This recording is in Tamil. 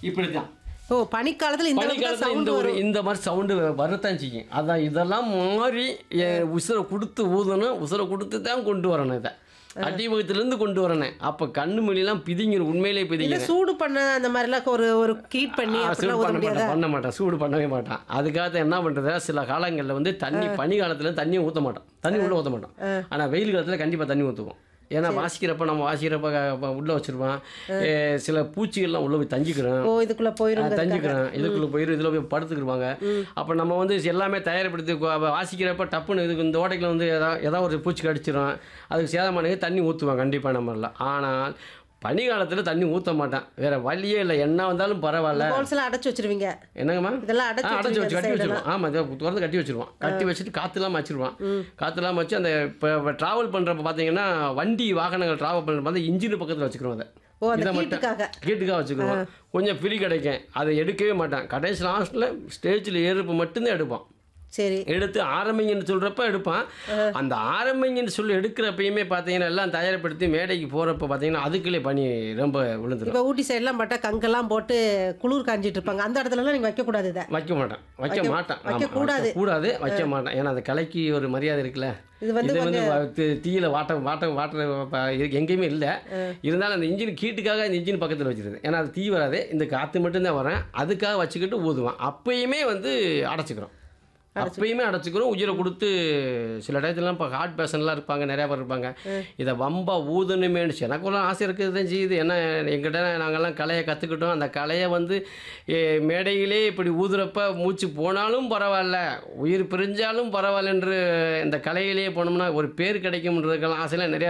இப்படி தான் ஓ பனிக்காலத்துல இந்த அளவுக்கு தான் பனிக்காலத்தில் சவுண்ட் இந்த ஒரு வரும் இந்த மாதிரி சவுண்டு வரத்தான் செய்யும் அதான் இதெல்லாம் மாறி என் உசுரை கொடுத்து ஊதணும் உசுரை கொடுத்து தான் கொண்டு வரணும் இதை அடிவகத்திலேருந்து கொண்டு வரணும் அப்போ கண்ணு மொழியெல்லாம் பிதிங்கிரும் உண்மையிலே இல்ல பிதிங்கிரும் சூடு பண்ண அந்த மாதிரிலாம் ஒரு ஒரு ஹீட் பண்ணி ஆ, அப்படிலாம் சூடு ஊத பண்ண முடியாதா மாட்டான் பண்ண மாட்டான் சூடு பண்ணவே மாட்டான் அதுக்காக என்ன பண்ணுறது சில காலங்களில் வந்து தண்ணி பனி காலத்தில் தண்ணியை ஊற்ற மாட்டோம் தண்ணி உள்ளே ஊற்ற மாட்டோம் ஆனால் வெயில் காலத்தில் கண்டிப்பாக தண்ணி ஊற்றுவோம் ஏன்னா வாசிக்கிறப்ப நம்ம வாசிக்கிறப்ப க- உள்ளே வச்சிருவோம் ஏ, சில பூச்சிகள்லாம் உள்ளே போய் தஞ்சிக்கிறோம் ஓ இதுக்குள்ள போயிரும் தஞ்சிக்கிறோம் இதுக்குள்ளே போயிடும் இதில் போய் படுத்துக்கிடுவாங்க அப்போ நம்ம வந்து எல்லாமே தயார்படுத்தி கு- அப்ப வாசிக்கிறப்ப டப்புன்னு இதுக்கு இந்த ஓட்டைக்கில் வந்து எதாவது ஏதாவது ஒரு பூச்சி கடிச்சிடும் அதுக்கு சேதமானது தண்ணி ஊற்றுவாங்க கண்டிப்பாக நம்மள ஆனால் பனி காலத்தில் தண்ணி ஊற்ற மாட்டேன் வேற வழியே இல்லை என்ன வந்தாலும் பரவாயில்ல ஹோல்ஸ்லாம் அடைச்சு வச்சிருவீங்க என்னங்கம்மா இதெல்லாம் ஆ, அடைச்சு அடைச்சி வச்சு கட்டி வச்சிருவீங்க வச்சிருவோம் ஆமாம் இதை திறந்து கட்டி வச்சிருவோம் கட்டி வச்சுட்டு காற்றுலாம் வச்சிருவோம் காற்றுலாம் வச்சு அந்த இப்போ ட்ராவல் பண்ணுறப்ப பார்த்தீங்கன்னா வண்டி வாகனங்கள் ட்ராவல் பண்ணுறப்ப வந்து இன்ஜின் பக்கத்தில் வச்சுக்கிறோம் அதை ஓ அந்த இதை மட்டும் ஹீட்டுக்காக கீட்டுக்காக வச்சுக்கிறோம் கொஞ்சம் ஃப்ரீ கிடைக்கும் அதை எடுக்கவே மாட்டேன் கடைசி லாஸ்ட்டில் ஸ்டேஜில் ஏறுப்பு மட்டும்தான் எடுப்போம் சரி எடுத்து ஆரம்பிங்கன்னு சொல்கிறப்ப எடுப்பான் அந்த ஆரம்பிங்கன்னு சொல்லி எடுக்கிறப்பயுமே பார்த்தீங்கன்னா எல்லாம் தயார்படுத்தி மேடைக்கு போகிறப்ப பார்த்தீங்கன்னா அதுக்குள்ளே பனி ரொம்ப விழுந்துடும் இப்போ ஊட்டி சைட்லாம் பார்த்தா கங்கெல்லாம் போட்டு குளிர் காஞ்சிட்டு இருப்பாங்க அந்த இடத்துலலாம் நீங்க வைக்க கூடாது இதை வைக்க மாட்டேன் வைக்க வைக்க- மாட்டேன் வைக்க ஆமா, கூடாது. கூடாது வைக்க மாட்டேன் ஏன்னா அந்த கலைக்கு ஒரு மரியாதை இருக்குல்ல இது வந்து இது வந்து வ- தி- தீயில வாட்ட வாட்ட வாட்டுற ப- இது எங்கேயுமே இல்லை இருந்தாலும் அந்த இன்ஜின் கீட்டுக்காக இந்த இன்ஜின் பக்கத்தில் வச்சிருது ஏன்னா அது தீ வராது இந்த காற்று மட்டும்தான் வரேன் அதுக்காக வச்சுக்கிட்டு ஊதுவேன் அப்பயுமே வந்து அடைச்சிக்கிறோம் அப்பயுமே அடைச்சிக்கிறோம் உயிரை கொடுத்து சில டயத்துலலாம் இப்போ ஹார்ட் பேஷன்லாம் இருப்பாங்க நிறையா பேர் இருப்பாங்க இதை வம்பா ஊதணுமேனு எனக்குள்ள ஆசை இருக்குது தான் செய்யுது ஏன்னா எங்கிட்ட நாங்கள்லாம் கலையை கற்றுக்கிட்டோம் அந்த கலையை வந்து ஏ, மேடையிலே இப்படி ஊதுறப்ப மூச்சு போனாலும் பரவாயில்ல உயிர் பிரிஞ்சாலும் பரவாயில்ல என்று இந்த கலையிலேயே போனோம்னா ஒரு பேர் கிடைக்கும்ன்றதுக்கெல்லாம் ஆசைலாம் நிறையா